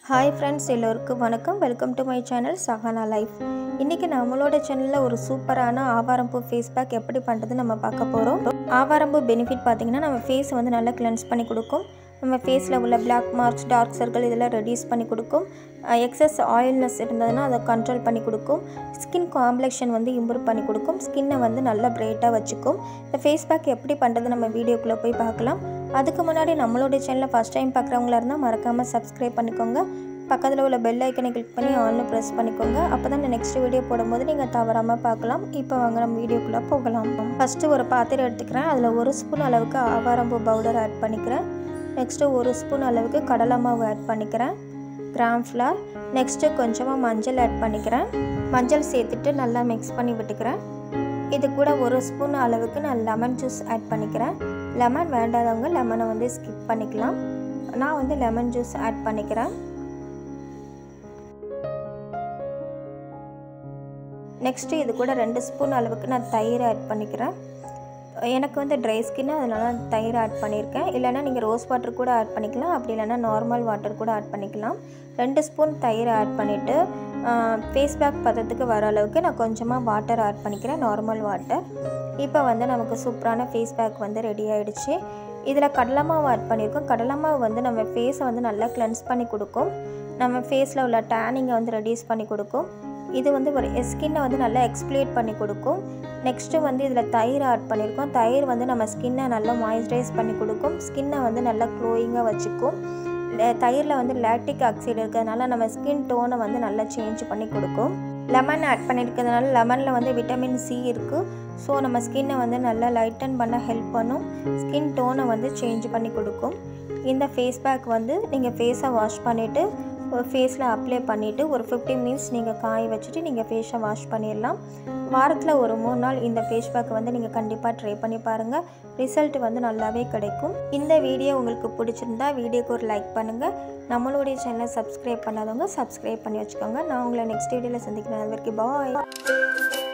hi friends எல்லோருக்கும் வணக்கம் welcome to my channel Sahana life இன்றைக்கி நம்மளோட சேனலில் ஒரு சூப்பரான ஆவாரம்பூ ஃபேஸ் பேக் எப்படி பண்ணுறது நம்ம பார்க்க போகிறோம் ஆவாரம்பூ பெனிஃபிட் பார்த்திங்கன்னா நம்ம ஃபேஸ் வந்து நல்லா கிளென்ஸ் பண்ணி கொடுக்கும் நம்ம ஃபேஸில் உள்ள பிளாக் மார்க்ஸ் டார்க் சர்க்கிள் இதெல்லாம் ரெடியூஸ் பண்ணி கொடுக்கும் எக்ஸஸ் ஆயில்னஸ் இருந்ததுன்னா அதை கண்ட்ரோல் பண்ணி கொடுக்கும் ஸ்கின் காம்ப்ளெக்ஷன் வந்து இம்ப்ரூவ் பண்ணி கொடுக்கும் ஸ்கின்னை வந்து நல்லா பிரைட்டாக வச்சுக்கும் இந்த ஃபேஸ் பேக் எப்படி பண்ணுறது நம்ம வீடியோக்குள்ளே போய் பார்க்கலாம் அதுக்கு முன்னாடி நம்மளுடைய சேனலை ஃபஸ்ட் டைம் பார்க்குறவங்களா இருந்தால் மறக்காமல் சப்ஸ்கிரைப் பண்ணிக்கோங்க பக்கத்தில் உள்ள பெல் ஐக்கனை கிளிக் பண்ணி ஆல்னு ப்ரெஸ் பண்ணிக்கோங்க அப்போ தான் நெக்ஸ்ட் வீடியோ போடும்போது நீங்கள் தவறாமல் பார்க்கலாம் இப்போ வாங்க நம்ம வீடியோக்குள்ளே போகலாம் ஃபஸ்ட்டு ஒரு பாத்திரம் எடுத்துக்கிறேன் அதில் ஒரு ஸ்பூன் அளவுக்கு ஆவாரம்பூ பவுடர் ஆட் பண்ணிக்கிறேன் நெக்ஸ்ட்டு ஒரு ஸ்பூன் அளவுக்கு கடலை மாவு ஆட் பண்ணிக்கிறேன் கிராம் ஃப்ளார் நெக்ஸ்ட்டு கொஞ்சமாக மஞ்சள் ஆட் பண்ணிக்கிறேன் மஞ்சள் சேர்த்துட்டு நல்லா மிக்ஸ் பண்ணி விட்டுக்கிறேன் இது கூட ஒரு ஸ்பூன் அளவுக்கு நான் லெமன் ஜூஸ் ஆட் பண்ணிக்கிறேன் லெமன் வேண்டாதவங்க லெமனை வந்து ஸ்கிப் பண்ணிக்கலாம் நான் வந்து லெமன் ஜூஸ் ஆட் பண்ணிக்கிறேன் நெக்ஸ்ட்டு இது கூட ரெண்டு ஸ்பூன் அளவுக்கு நான் தயிர் ஆட் பண்ணிக்கிறேன் எனக்கு வந்து ட்ரை ஸ்கின்னு அதனால தயிர் ஆட் பண்ணியிருக்கேன் இல்லைனா நீங்கள் ரோஸ் வாட்டர் கூட ஆட் பண்ணிக்கலாம் அப்படி இல்லைனா நார்மல் வாட்டர் கூட ஆட் பண்ணிக்கலாம் ரெண்டு ஸ்பூன் தயிர் ஆட் பண்ணிவிட்டு ஃபேஸ் பேக் பதத்துக்கு வர அளவுக்கு நான் கொஞ்சமாக வாட்டர் ஆட் பண்ணிக்கிறேன் நார்மல் வாட்டர் இப்போ வந்து நமக்கு சூப்பரான ஃபேஸ் பேக் வந்து ரெடி ஆகிடுச்சு இதில் கடலை மாவு ஆட் பண்ணியிருக்கோம் கடலை மாவு வந்து நம்ம ஃபேஸை வந்து நல்லா கிளென்ஸ் பண்ணி கொடுக்கும் நம்ம ஃபேஸில் உள்ள டேனிங்கை வந்து ரெடியூஸ் பண்ணி கொடுக்கும் இது வந்து ஒரு ஸ்கின்னை வந்து நல்லா எக்ஸ்ப்ளேட் பண்ணி கொடுக்கும் நெக்ஸ்ட்டு வந்து இதில் தயிர் ஆட் பண்ணியிருக்கோம் தயிர் வந்து நம்ம ஸ்கின்னை நல்லா மாய்ஸ்சரைஸ் பண்ணி கொடுக்கும் ஸ்கின்னை வந்து நல்லா க்ளோயிங்காக வச்சுக்கும் தயிரில் வந்து லாக்டிக் ஆக்சைடு இருக்கிறதுனால நம்ம ஸ்கின் டோனை வந்து நல்லா சேஞ்ச் பண்ணி கொடுக்கும் லெமன் ஆட் பண்ணியிருக்கிறதுனால லெமனில் வந்து விட்டமின் சி இருக்குது ஸோ நம்ம ஸ்கின்னை வந்து நல்லா லைட்டன் பண்ண ஹெல்ப் பண்ணும் ஸ்கின் டோனை வந்து சேஞ்ச் பண்ணி கொடுக்கும் இந்த ஃபேஸ் பேக் வந்து நீங்கள் ஃபேஸை வாஷ் பண்ணிவிட்டு ஃபேஸில் அப்ளை பண்ணிவிட்டு ஒரு ஃபிஃப்டீன் மினிட்ஸ் நீங்கள் காய வச்சுட்டு நீங்கள் ஃபேஸை வாஷ் பண்ணிடலாம் வாரத்தில் ஒரு மூணு நாள் இந்த ஃபேஸ் பேக் வந்து நீங்கள் கண்டிப்பாக ட்ரை பண்ணி பாருங்கள் ரிசல்ட் வந்து நல்லாவே கிடைக்கும் இந்த வீடியோ உங்களுக்கு பிடிச்சிருந்தா வீடியோக்கு ஒரு லைக் பண்ணுங்கள் நம்மளுடைய சேனலை சப்ஸ்கிரைப் பண்ணாதவங்க சப்ஸ்கிரைப் பண்ணி வச்சுக்கோங்க நான் உங்களை நெக்ஸ்ட் வீடியோவில் சந்திக்கிறேன் அது வரைக்கும் பாய்